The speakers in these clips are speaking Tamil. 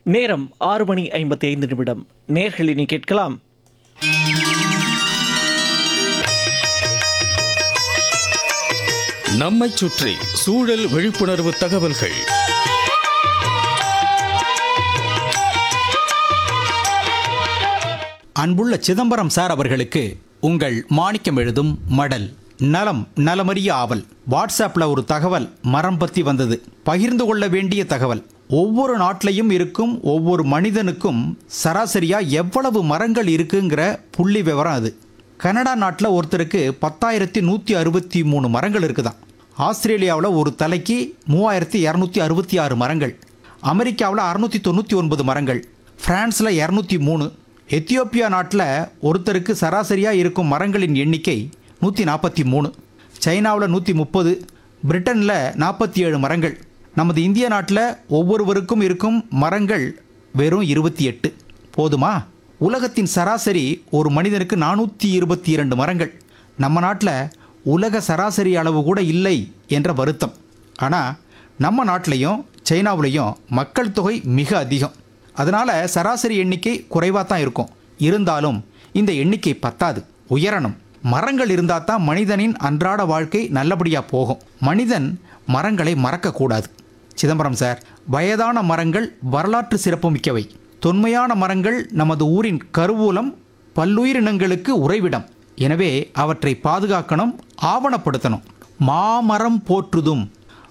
நேரம் ஆறு மணி ஐம்பத்தி ஐந்து நிமிடம் நேர்களினி கேட்கலாம் நம்மைச் சுற்றி சூழல் விழிப்புணர்வு தகவல்கள் அன்புள்ள சிதம்பரம் சார் அவர்களுக்கு உங்கள் மாணிக்கம் எழுதும் மடல் நலம் நலமறிய ஆவல் வாட்ஸ்அப்பில் ஒரு தகவல் மரம் பற்றி வந்தது பகிர்ந்து கொள்ள வேண்டிய தகவல் ஒவ்வொரு நாட்டிலையும் இருக்கும் ஒவ்வொரு மனிதனுக்கும் சராசரியா எவ்வளவு மரங்கள் இருக்குங்கிற புள்ளி விவரம் அது கனடா நாட்டில் ஒருத்தருக்கு பத்தாயிரத்தி நூற்றி அறுபத்தி மூணு மரங்கள் இருக்குதாம் ஆஸ்திரேலியாவில் ஒரு தலைக்கு மூவாயிரத்தி இரநூத்தி அறுபத்தி ஆறு மரங்கள் அமெரிக்காவில் அறுநூற்றி தொண்ணூற்றி ஒன்பது மரங்கள் பிரான்ஸில் இரநூத்தி மூணு எத்தியோப்பியா நாட்டில் ஒருத்தருக்கு சராசரியாக இருக்கும் மரங்களின் எண்ணிக்கை நூற்றி நாற்பத்தி மூணு சைனாவில் நூற்றி முப்பது பிரிட்டனில் நாற்பத்தி ஏழு மரங்கள் நமது இந்திய நாட்டில் ஒவ்வொருவருக்கும் இருக்கும் மரங்கள் வெறும் இருபத்தி எட்டு போதுமா உலகத்தின் சராசரி ஒரு மனிதனுக்கு நானூற்றி இருபத்தி இரண்டு மரங்கள் நம்ம நாட்டில் உலக சராசரி அளவு கூட இல்லை என்ற வருத்தம் ஆனால் நம்ம நாட்டிலையும் சைனாவுலேயும் மக்கள் தொகை மிக அதிகம் அதனால் சராசரி எண்ணிக்கை குறைவாக தான் இருக்கும் இருந்தாலும் இந்த எண்ணிக்கை பத்தாது உயரணும் மரங்கள் இருந்தால் தான் மனிதனின் அன்றாட வாழ்க்கை நல்லபடியாக போகும் மனிதன் மரங்களை மறக்கக்கூடாது சிதம்பரம் சார் வயதான மரங்கள் வரலாற்று சிறப்புமிக்கவை தொன்மையான மரங்கள் நமது ஊரின் கருவூலம் பல்லுயிரினங்களுக்கு உறைவிடம் எனவே அவற்றை பாதுகாக்கணும் ஆவணப்படுத்தணும் மாமரம் போற்றுதும்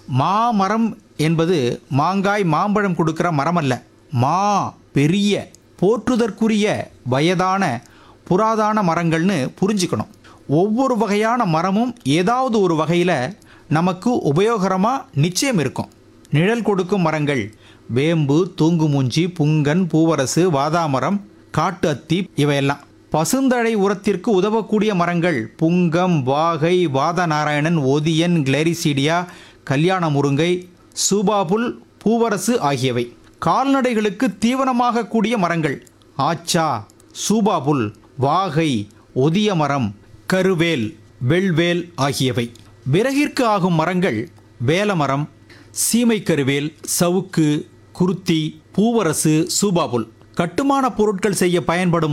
மாமரம் என்பது மாங்காய் மாம்பழம் கொடுக்கிற மரம் அல்ல மா பெரிய போற்றுதற்குரிய வயதான புராதான மரங்கள்னு புரிஞ்சுக்கணும் ஒவ்வொரு வகையான மரமும் ஏதாவது ஒரு வகையில் நமக்கு உபயோகரமாக நிச்சயம் இருக்கும் நிழல் கொடுக்கும் மரங்கள் வேம்பு தூங்குமூஞ்சி புங்கன் பூவரசு வாதாமரம் காட்டு அத்தி இவையெல்லாம் பசுந்தழை உரத்திற்கு உதவக்கூடிய மரங்கள் புங்கம் வாகை வாதநாராயணன் ஒதியன் கிளரிசீடியா கல்யாண முருங்கை சூபாபுல் பூவரசு ஆகியவை கால்நடைகளுக்கு தீவனமாக கூடிய மரங்கள் ஆச்சா சூபாபுல் வாகை ஒதிய மரம் கருவேல் வெள்வேல் ஆகியவை விறகிற்கு ஆகும் மரங்கள் வேலமரம் சீமை கருவேல் சவுக்கு குருத்தி பூவரசு சூபாபுல் கட்டுமான பொருட்கள் செய்ய பயன்படும்